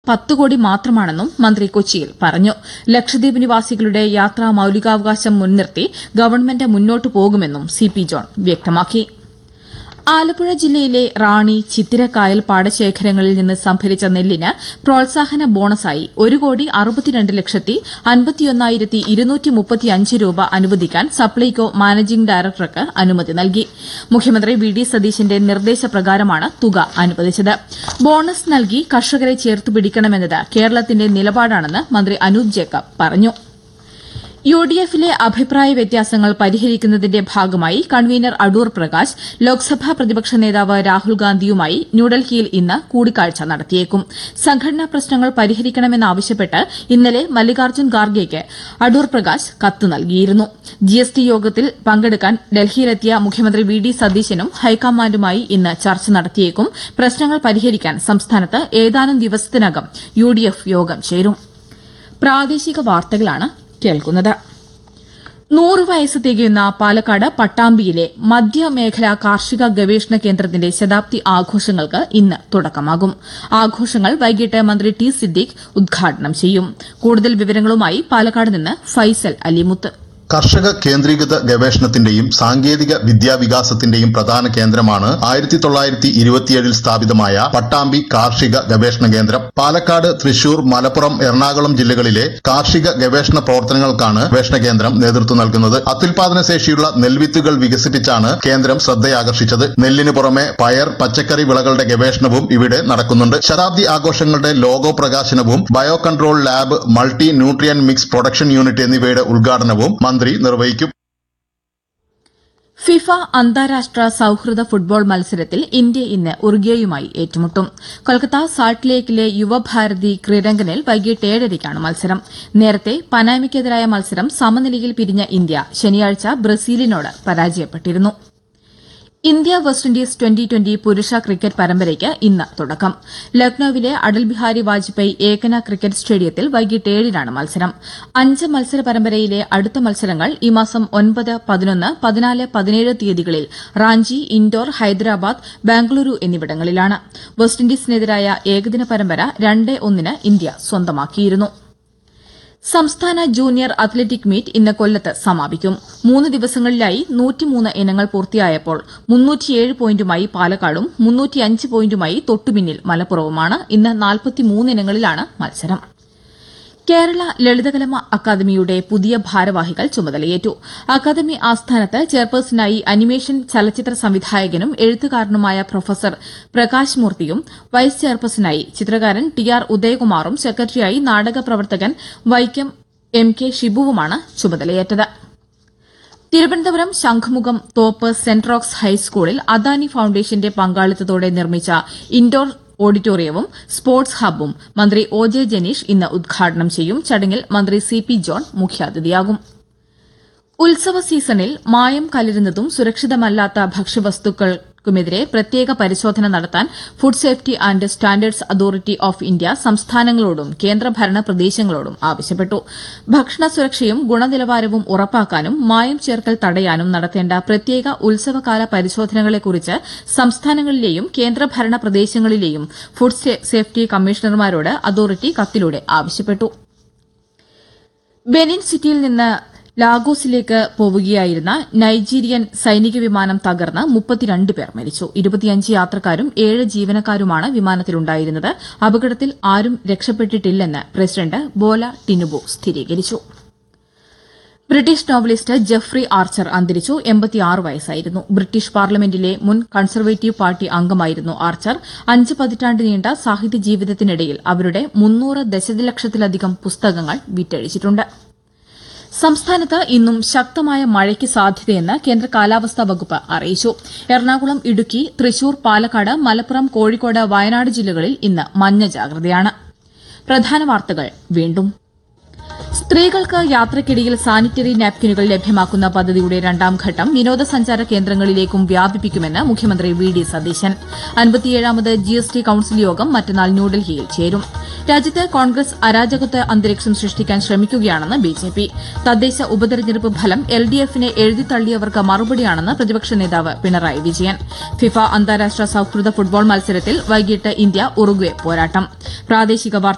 പത്ത് കോടി മാത്രമാണെന്നും മന്ത്രി കൊച്ചിയിൽ പറഞ്ഞു ലക്ഷദ്വീപ് നിവാസികളുടെ യാത്രാ മൌലികാവകാശം മുൻനിർത്തി ഗവൺമെന്റ് മുന്നോട്ടു പോകുമെന്നും സി പി ജോൺ വ്യക്തമാക്കി ആലപ്പുഴ ജില്ലയിലെ റാണി ചിത്തിരക്കായൽ പാടശേഖരങ്ങളിൽ നിന്ന് സംഭരിച്ച നെല്ലിന് പ്രോത്സാഹന ബോണസായി ഒരു കോടി അറുപത്തിരണ്ട് ലക്ഷത്തി അൻപത്തിയൊന്നായിരത്തി ഇരുന്നൂറ്റി മുപ്പത്തിയഞ്ച് രൂപ അനുവദിക്കാൻ സപ്ലൈകോ മാനേജിംഗ് ഡയറക്ടർക്ക് അനുമതി നൽകി മുഖ്യമന്ത്രി വി ഡി സതീശന്റെ നിർദ്ദേശപ്രകാരമാണ് തുക അനുവദിച്ചത് ബോണസ് നൽകി കർഷകരെ ചേർത്ത് പിടിക്കണമെന്നത് കേരളത്തിന്റെ നിലപാടാണെന്ന് മന്ത്രി അനൂപ് ജേക്കബ് പറഞ്ഞു യു ഡി എഫിലെ അഭിപ്രായ വ്യത്യാസങ്ങൾ പരിഹരിക്കുന്നതിന്റെ ഭാഗമായി കൺവീനർ അടൂർ പ്രകാശ് ലോക്സഭാ പ്രതിപക്ഷ നേതാവ് രാഹുൽ ഗാന്ധിയുമായി ന്യൂഡൽഹിയിൽ ഇന്ന് കൂടിക്കാഴ്ച നടത്തിയേക്കും സംഘടനാ പ്രശ്നങ്ങൾ പരിഹരിക്കണമെന്നാവശ്യപ്പെട്ട് ഇന്നലെ മല്ലികാർജ്ജുൻ ഖാർഗെയ്ക്ക് അടൂർ പ്രകാശ് കത്ത് നൽകിയിരുന്നു ജിഎസ്ടി യോഗത്തിൽ പങ്കെടുക്കാൻ ഡൽഹിയിലെത്തിയ മുഖ്യമന്ത്രി വി ഡി സതീശനും ഹൈക്കമാൻഡുമായി ഇന്ന് ചർച്ച നടത്തിയേക്കും പ്രശ്നങ്ങൾ പരിഹരിക്കാൻ സംസ്ഥാനത്ത് ഏതാനും ദിവസത്തിനകം യു ഡി എഫ് യോഗം ചേരും പ്രാദേശിക വാർത്തകളാണ് കേൾക്കുന്നത് നൂറ് വയസ്സ് തികയുന്ന പാലക്കാട് പട്ടാമ്പിയിലെ മധ്യമേഖലാ കാർഷിക ഗവേഷണ കേന്ദ്രത്തിന്റെ ശതാബ്ദി ആഘോഷങ്ങൾക്ക് ഇന്ന് തുടക്കമാകും ആഘോഷങ്ങൾ വൈകിട്ട് മന്ത്രി ടി സിദ്ദീഖ് ഉദ്ഘാടനം ചെയ്യും കൂടുതൽ വിവരങ്ങളുമായി പാലക്കാട് നിന്ന് ഫൈസൽ അലിമുത്ത് കർഷക കേന്ദ്രീകൃത ഗവേഷണത്തിന്റെയും സാങ്കേതിക വിദ്യാവികാസത്തിന്റെയും പ്രധാന കേന്ദ്രമാണ് ആയിരത്തി തൊള്ളായിരത്തി ഇരുപത്തിയേഴിൽ സ്ഥാപിതമായ പട്ടാമ്പി കാർഷിക ഗവേഷണ കേന്ദ്രം പാലക്കാട് തൃശൂർ മലപ്പുറം എറണാകുളം ജില്ലകളിലെ കാർഷിക ഗവേഷണ പ്രവർത്തനങ്ങൾക്കാണ് ഗവേഷണ കേന്ദ്രം നേതൃത്വം നൽകുന്നത് അത്യുൽപാദന ശേഷിയുള്ള നെൽവിത്തുകൾ വികസിപ്പിച്ചാണ് കേന്ദ്രം ശ്രദ്ധയാകർഷിച്ചത് നെല്ലിനു പുറമെ പയർ പച്ചക്കറി വിളകളുടെ ഗവേഷണവും ഇവിടെ നടക്കുന്നുണ്ട് ശതാബ്ദി ആഘോഷങ്ങളുടെ ലോഗോ പ്രകാശനവും bio control lab multi nutrient mix production unit എന്നിവയുടെ ഉദ്ഘാടനവും മന്ത്രി നിർവഹിക്കും ഫിഫ അന്താരാഷ്ട്ര സൌഹൃദ ഫുട്ബോൾ മത്സരത്തിൽ ഇന്ത്യ ഇന്ന് ഉറുഗ്വേയുമായി ഏറ്റുമുട്ടും കൊൽക്കത്ത സാൾട്ട് ലേക്കിലെ യുവഭാരതി ക്രീഡങ്കനിൽ വൈകിട്ട് ഏഴരയ്ക്കാണ് മത്സരം നേരത്തെ പനാമയ്ക്കെതിരായ മത്സരം സമനിലയിൽ പിരിഞ്ഞ ഇന്ത്യ ശനിയാഴ്ച ബ്രസീലിനോട് പരാജയപ്പെട്ടിരുന്നു India West Indies twenty twenty പുരുഷ ക്രിക്കറ്റ് പരമ്പരയ്ക്ക് ഇന്ന് തുടക്കം ലക്നൌവിലെ അടൽ ബിഹാരി വാജ്പേയി ഏകന ക്രിക്കറ്റ് സ്റ്റേഡിയത്തിൽ വൈകിട്ട് ഏഴിനാണ് മത്സരം അഞ്ച് മത്സര പരമ്പരയിലെ അടുത്ത മത്സരങ്ങൾ ഈ മാസം ഒൻപത് പതിനൊന്ന് പതിനാല് പതിനേഴ് തീയതികളിൽ റാഞ്ചി ഇൻഡോർ ഹൈദരാബാദ് ബാംഗ്ലൂരു എന്നിവിടങ്ങളിലാണ് വെസ്റ്റ് ഇൻഡീസിനെതിരായ ഏകദിന പരമ്പര രണ്ട് ഒന്നിന് ഇന്ത്യ സ്വന്തമാക്കിയിരുന്നു സംസ്ഥാന ജൂനിയർ അത്ലറ്റിക് മീറ്റ് ഇന്ന് കൊല്ലത്ത് സമാപിക്കും മൂന്ന് ദിവസങ്ങളിലായി നൂറ്റിമൂന്ന് ഇനങ്ങൾ പൂർത്തിയായപ്പോൾ മുന്നൂറ്റിയേഴ് പോയിന്റുമായി പാലക്കാടും മുന്നൂറ്റിയഞ്ച് പോയിന്റുമായി തൊട്ടുപിന്നിൽ മലപ്പുറവുമാണ് ഇന്ന് നാൽപ്പത്തിമൂന്ന് ഇനങ്ങളിലാണ് മത്സരം കേരള ലളിതകലാ അക്കാദമിയുടെ പുതിയ ഭാരവാഹികൾ ചുമതലയേറ്റു അക്കാദമി ആസ്ഥാനത്ത് ചെയർപേഴ്സണായി അനിമേഷൻ ചലച്ചിത്ര സംവിധായകനും എഴുത്തുകാരനുമായ പ്രൊഫസർ പ്രകാശ് മൂർത്തിയും വൈസ് ചെയർപേഴ്സണായി ചിത്രകാരൻ ടി ആർ ഉദയകുമാറും സെക്രട്ടറിയായി നാടക പ്രവർത്തകൻ വൈക്കം എം കെ ഷിബുവുമാണ് ചുമതലയേറ്റത് തിരുവനന്തപുരം ശംഖുമുഖം തോപ്പ് സെന്റ് റോക്സ് ഹൈസ്കൂളിൽ അദാനി ഫൌണ്ടേഷന്റെ പങ്കാളിത്തത്തോടെ നിർമ്മിച്ച ഇൻഡോർ ഓഡിറ്റോറിയവും സ്പോർട്സ് ഹബ്ബും മന്ത്രി ഒ ജെ ജനീഷ് ഇന്ന് ഉദ്ഘാടനം ചെയ്യും ചടങ്ങിൽ മന്ത്രി സി പി ജോൺ മുഖ്യാതിഥിയാകും ഉത്സവ സീസണിൽ മായം കലരുന്നതും സുരക്ഷിതമല്ലാത്ത ഭക്ഷ്യവസ്തുക്കൾക്കുമെതിരെ പ്രത്യേക പരിശോധന നടത്താൻ food safety and standards authority of India സംസ്ഥാനങ്ങളോടും കേന്ദ്രഭരണ പ്രദേശങ്ങളോടും ആവശ്യപ്പെട്ടു ഭക്ഷണ സുരക്ഷയും ഗുണനിലവാരവും ഉറപ്പാക്കാനും മായം ചേർക്കൽ തടയാനും നടത്തേണ്ട പ്രത്യേക ഉത്സവകാല പരിശോധനകളെക്കുറിച്ച് സംസ്ഥാനങ്ങളിലെയും കേന്ദ്രഭരണ പ്രദേശങ്ങളിലെയും ഫുഡ് സേഫ്റ്റി കമ്മീഷണർമാരോട് അതോറിറ്റി കത്തിലൂടെ ആവശ്യപ്പെട്ടു ബെനിൻ സിറ്റിയിൽ നിന്ന് ലാഗോസിലേക്ക് പോവുകയായിരുന്ന നൈജീരിയൻ സൈനിക വിമാനം തകർന്ന് മുപ്പത്തിരണ്ട് പേർ മരിച്ചു ഇരുപത്തിയഞ്ച് യാത്രക്കാരും ഏഴ് ജീവനക്കാരുമാണ് വിമാനത്തിലുണ്ടായിരുന്നത് അപകടത്തിൽ ആരും രക്ഷപ്പെട്ടിട്ടില്ലെന്ന് പ്രസിഡന്റ് ബോല ടിനുബു സ്ഥിരീകരിച്ചു ബ്രിട്ടീഷ് നോവലിസ്റ്റ് ജെഫ്രി ആർച്ചർ അന്തരിച്ചു എൺപത്തിയാറ് വയസ്സായിരുന്നു ബ്രിട്ടീഷ് പാർലമെന്റിലെ മുൻ കൺസർവേറ്റീവ് പാർട്ടി അംഗമായിരുന്നു ആർച്ചർ അഞ്ച് പതിറ്റാണ്ട് നീണ്ട സാഹിത്യ ജീവിതത്തിനിടയിൽ അവരുടെ മുന്നൂറ് ദശലക്ഷത്തിലധികം പുസ്തകങ്ങൾ വിറ്റഴിച്ചിട്ടുണ്ട് സംസ്ഥാനത്ത് ഇന്നും ശക്തമായ മഴയ്ക്ക് സാധ്യതയെന്ന് കേന്ദ്ര കാലാവസ്ഥാ വകുപ്പ് അറിയിച്ചു എറണാകുളം ഇടുക്കി തൃശൂർ പാലക്കാട് മലപ്പുറം കോഴിക്കോട് വയനാട് ജില്ലകളിൽ ഇന്ന് മഞ്ഞ ജാഗ്രതയാണ് പ്രധാന വാർത്തകൾ വീണ്ടും സ്ത്രീകൾക്ക് യാത്രയ്ക്കിടയിൽ സാനിറ്ററി നാപ്കിനുകൾ ലഭ്യമാക്കുന്ന പദ്ധതിയുടെ രണ്ടാം ഘട്ടം വിനോദസഞ്ചാര കേന്ദ്രങ്ങളിലേക്കും വ്യാപിപ്പിക്കുമെന്ന് മുഖ്യമന്ത്രി വി ഡി സതീശൻ അൻപത്തിയേഴാമത് ജി എസ് ടി കൌൺസിൽ യോഗം മറ്റന്നാൾ ന്യൂഡൽഹിയിൽ ചേരും രാജ്യത്ത് കോൺഗ്രസ് അരാജകത്വ അന്തരീക്ഷം സൃഷ്ടിക്കാൻ ശ്രമിക്കുകയാണെന്ന് ബി ജെ പി തദ്ദേശ ഉപതെരഞ്ഞെടുപ്പ് ഫലം എൽ ഡി എഫിനെ എഴുതിത്തള്ളിയവർക്ക് മറുപടിയാണെന്ന് പ്രതിപക്ഷ നേതാവ് പിണറായി വിജയൻ ഫിഫ അന്താരാഷ്ട്ര സൌഹൃദ ഫുട്ബോൾ മത്സരത്തിൽ വൈകിട്ട് ഇന്ത്യ ഉറുഗ്വെ പോരാട്ടം പ്രാദേശിക വാർത്തകൾ